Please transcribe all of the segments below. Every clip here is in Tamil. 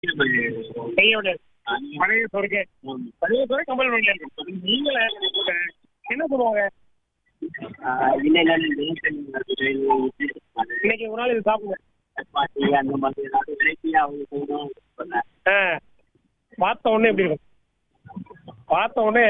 செய்ய முடியாது பழைய சொருக்கே பழைய சொரை கம்பல் பண்ணி இருக்கும் நீங்களே கூட என்ன சொல்லுவாங்க இன்னைக்கு ஒரு நாள் இது சாப்பிடுங்க ஆ, பார்த்த உடனே எப்படி இருக்கும் பார்த்த உடனே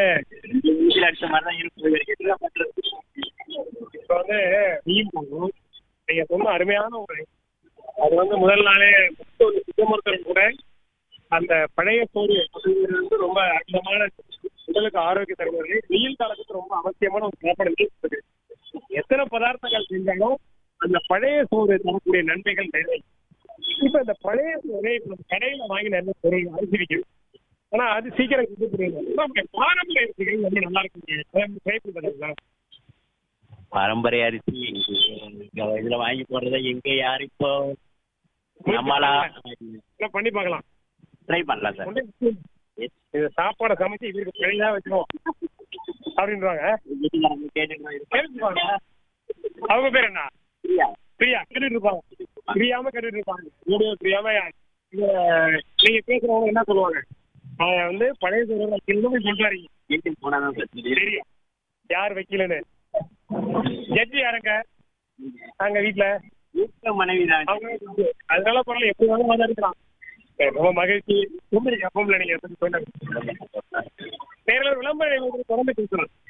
இப்போ வந்து வெயில் போகும் நீங்க சொன்ன அருமையான ஒரு அது வந்து முதல் நாளே மருத்துவ சித்த மருத்துவம் கூட அந்த பழைய சோறு அப்படிங்கிறது வந்து ரொம்ப அற்புதமான உடலுக்கு ஆரோக்கிய தருவது வெயில் காலத்துக்கு ரொம்ப அவசியமான ஒரு சாப்பாடு இருக்குது எத்தனை பதார்த்தங்கள் செஞ்சாலும் அந்த பழைய சோறு தரக்கூடிய நன்மைகள் நிறைய இப்ப இந்த பழைய சோறு இப்ப நம்ம கடையில வாங்கி நிறைய பொருள் அரிசி விற்கிறது ஆனா அது சீக்கிரம் கெட்டு போயிடும் நம்முடைய பாரம்பரிய அரிசிகள் ரொம்ப நல்லா இருக்கும் ட்ரை பண்ணி பண்ணுங்களா பாரம்பரிய அரிசி இங்க இதுல வாங்கி போடுறத எங்க யாரு இப்போ நம்மளா இல்ல பண்ணி பார்க்கலாம் ட்ரை பண்ணலாம் சார் ஒண்ணும் விஷயம் இல்ல. இது சாப்பாடை சமைச்சு இதுக்கு பிழையா வச்சிருவோம் அப்படின்றாங்க கேட்டுப்பாங்க அவங்க பேர் என்ன பிரியா கேட்டுட்டு இருப்பாங்க பிரியாம கேட்டுட்டு இருப்பாங்க வீடியோ பிரியாம இங்க நீங்க பேசுறவங்க என்ன சொல்லுவாங்க நான் வந்து பழைய சோறு வைக்கணும்னு சொல்றாருங்க வீட்டுக்கு போனாதான் சார் தெரியும். தெரியும் யார் வைக்கலன்னு ஜட்ஜி யாருங்க அங்க வீட்டுல வீட்டுல மனைவி தான் அவங்க அதனால பரவாயில்ல எப்படி வேணாலும் வாதாடிக்கலாம் சரி, ரொம்ப மகிழ்ச்சி ரொம்ப எப்பவும்ல நீங்க எப்படி சொன்னாங்க நேரில் விளம்பரம் தொடர்ந்து பேசணும்